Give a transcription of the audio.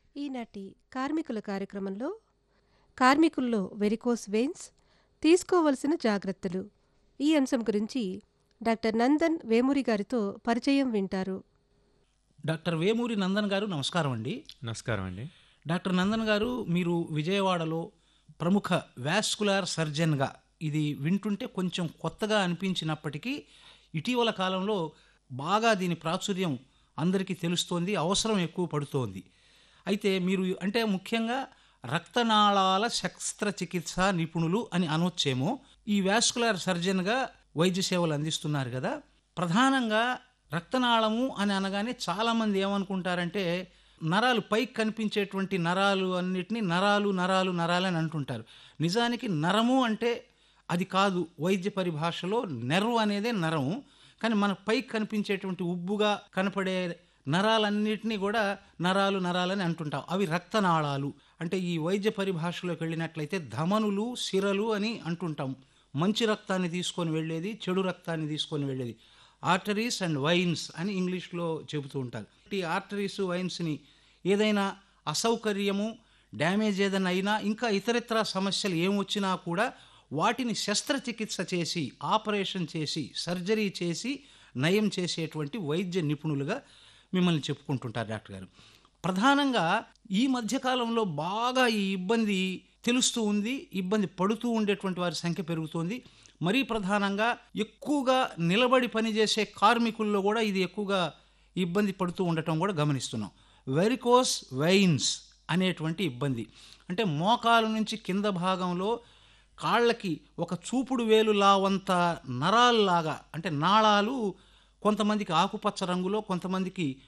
ఈనాటి కార్మికుల కార్యక్రమంలో కార్మికుల్లో వెరికోస్ వెయిన్స్ తీసుకోవలసిన జాగ్రత్తలు ఈ అంశం గురించి డాక్టర్ నందన్ వేమూరి గారితో పరిచయం వింటారు డాక్టర్ వేమూరి నందన్ గారు నమస్కారం అండి నమస్కారం అండి డాక్టర్ నందన్ గారు మీరు విజయవాడలో ప్రముఖ వాస్కులార్ సర్జన్గా ఇది వింటుంటే కొంచెం కొత్తగా అనిపించినప్పటికీ ఇటీవల కాలంలో బాగా దీని ప్రాచుర్యం అందరికీ తెలుస్తోంది అవసరం ఎక్కువ పడుతోంది అయితే మీరు అంటే ముఖ్యంగా రక్తనాళాల శస్త్రచికిత్స నిపుణులు అని అనొచ్చేమో ఈ వాస్కులార్ సర్జన్గా వైద్య సేవలు అందిస్తున్నారు కదా ప్రధానంగా రక్తనాళము అని అనగానే చాలామంది ఏమనుకుంటారంటే నరాలు పైకి కనిపించేటువంటి నరాలు అన్నిటినీ నరాలు నరాలు నరాలు అని అంటుంటారు నిజానికి నరము అంటే అది కాదు వైద్య పరిభాషలో నెర్వ్ అనేదే నరము కానీ మన పైకి కనిపించేటువంటి ఉబ్బుగా కనపడే నరాలన్నిటినీ కూడా నరాలు నరాలని అంటుంటాం అవి రక్తనాళాలు అంటే ఈ వైద్య పరిభాషలోకి వెళ్ళినట్లయితే ధమనులు సిరలు అని అంటుంటాం మంచి రక్తాన్ని తీసుకొని వెళ్ళేది చెడు రక్తాన్ని తీసుకొని వెళ్ళేది ఆర్టరీస్ అండ్ వైన్స్ అని ఇంగ్లీష్లో చెబుతూ ఉంటారు ఈ ఆర్టరీస్ వైన్స్ని ఏదైనా అసౌకర్యము డ్యామేజ్ ఏదైనా అయినా ఇంకా ఇతరితర సమస్యలు ఏమొచ్చినా కూడా వాటిని శస్త్రచికిత్స చేసి ఆపరేషన్ చేసి సర్జరీ చేసి నయం చేసేటువంటి వైద్య నిపుణులుగా మిమ్మల్ని చెప్పుకుంటుంటారు డాక్టర్ గారు ప్రధానంగా ఈ మధ్యకాలంలో బాగా ఈ ఇబ్బంది తెలుస్తూ ఉంది ఇబ్బంది పడుతూ ఉండేటువంటి వారి సంఖ్య పెరుగుతోంది మరీ ప్రధానంగా ఎక్కువగా నిలబడి పనిచేసే కార్మికుల్లో కూడా ఇది ఎక్కువగా ఇబ్బంది పడుతూ ఉండటం కూడా గమనిస్తున్నాం వెరికోస్ వెయిన్స్ అనేటువంటి ఇబ్బంది అంటే మోకాలు నుంచి కింద భాగంలో కాళ్ళకి ఒక చూపుడు వేలు లావంత నరాల్లాగా అంటే నాళాలు కొంతమందికి ఆకుపచ్చ రంగులో కొంతమందికి